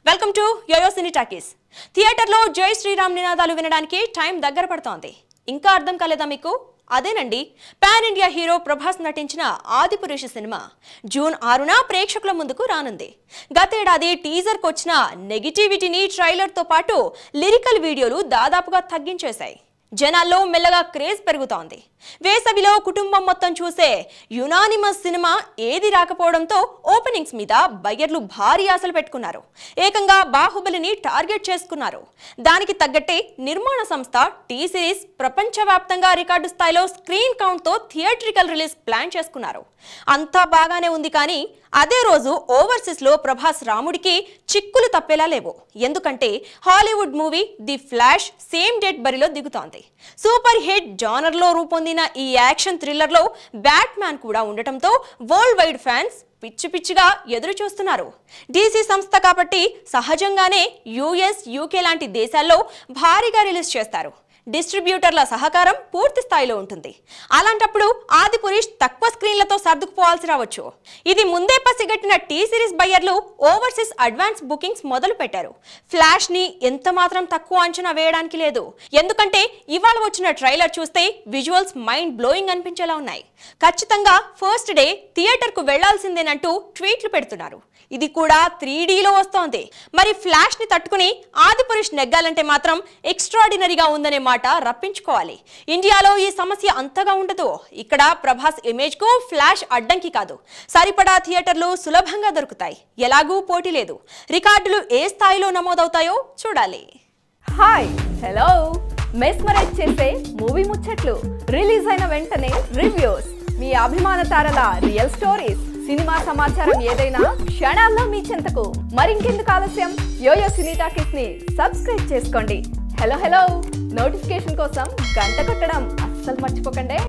welcome to yoyo cine talkies థియేటర్లో జై శ్రీరామ్ నినాదాలు వినడానికి టైం దగ్గర పడుతోంది ఇంకా అర్థం కాలేదా మీకు అదేనండి పాన్ ఇండియా హీరో ప్రభాస్ నటించిన ఆదిపురుష సినిమా జూన్ ఆరున ప్రేక్షకుల ముందుకు రానుంది గతేడాది టీజర్కి వచ్చిన నెగిటివిటీని ట్రైలర్తో పాటు లిరికల్ వీడియోలు దాదాపుగా తగ్గించేశాయి జనాల్లో మెల్లగా క్రేజ్ పెరుగుతోంది వేసవిలో కుటుంబం మొత్తం చూసే యునానిమస్ సినిమా ఏది రాకపోవడంతో ఓపెనింగ్స్ మీద బయ్యర్లు భారీ ఆశలు పెట్టుకున్నారు ఏకంగా బాహుబలిని టార్గెట్ చేసుకున్నారు దానికి తగ్గట్టే నిర్మాణ సంస్థ టీ సిరీస్ ప్రపంచవ్యాప్తంగా రికార్డు స్థాయిలో స్క్రీన్ కౌంట్తో థియేట్రికల్ రిలీజ్ ప్లాన్ చేసుకున్నారు అంతా బాగానే ఉంది కానీ అదే రోజు ఓవర్సీస్ లో ప్రభాస్ రాముడికి చిక్కులు తప్పేలా లేవు ఎందుకంటే Hollywood movie the Flash same date బరిలో దిగుతోంది సూపర్ హిట్ జానర్ లో రూపొందిన ఈ యాక్షన్ థ్రిల్లర్ లో బ్యాట్ మ్యాన్ కూడా ఉండటంతో వరల్డ్ వైడ్ ఫ్యాన్స్ పిచ్చి పిచ్చిగా ఎదురు చూస్తున్నారు డీసీ సంస్థ కాబట్టి సహజంగానే యుఎస్ యూకే లాంటి దేశాల్లో భారీగా రిలీజ్ చేస్తారు డిస్ట్రిబ్యూటర్ల సహకారం పూర్తి స్థాయిలో ఉంటుంది అలాంటప్పుడు ఆదిపురుష్ తక్కువ స్క్రీన్లతో సర్దుకుపోవాల్సి రావచ్చు ఇది ముందే పసిగట్టిన టీ సిరీస్ బయ్యర్లు ఓవర్సీస్ అడ్వాన్స్ బుకింగ్స్ మొదలు పెట్టారు ఫ్లాష్ ని ఎంత మాత్రం తక్కువ అంచనా వేయడానికి లేదు ఎందుకంటే ఇవాళ వచ్చిన ట్రైలర్ చూస్తే విజువల్స్ మైండ్ బ్లోయింగ్ అనిపించేలా ఉన్నాయి ఖచ్చితంగా ఫస్ట్ డే థియేటర్ కు వెళ్లాల్సిందేనంటూ ట్వీట్లు పెడుతున్నారు ఇది కూడా త్రీ డీలో వస్తోంది మరి ఫ్లాష్ ని తట్టుకుని ఆదిపురుష్ నెగ్గాలంటే మాత్రం ఎక్స్ట్రాడినరీగా ఉందనే మాట రప్పించుకోవాలి ఇండియాలో ఈ సమస్య అంతగా ఉండదు ఇక్కడ ప్రభాస్ ఇమేజ్ కు ఫ్లాష్ అడ్డంకి కాదు సరిపడా థియేటర్లు సులభంగా దొరుకుతాయి ఎలాగూ పోటీ లేదు రికార్డులు ఏ స్థాయిలో నమోదవుతాయో చూడాలి హాయ్ హలో మెస్మరైజ్ చేసే మూవీ ముచ్చట్లు రిలీజ్ అయిన వెంటనే రివ్యూస్ మీ అభిమాన తారల రియల్ స్టోరీస్ సినిమా సమాచారం ఏదైనా క్షణాల్లో మీ చెంతకు మరింకెందుకు ఆలస్యం యోయో సినీ టాకీస్ ని సబ్స్క్రైబ్ చేసుకోండి హలో హలో నోటిఫికేషన్ కోసం గంట కొట్టడం అస్సలు మర్చిపోకండి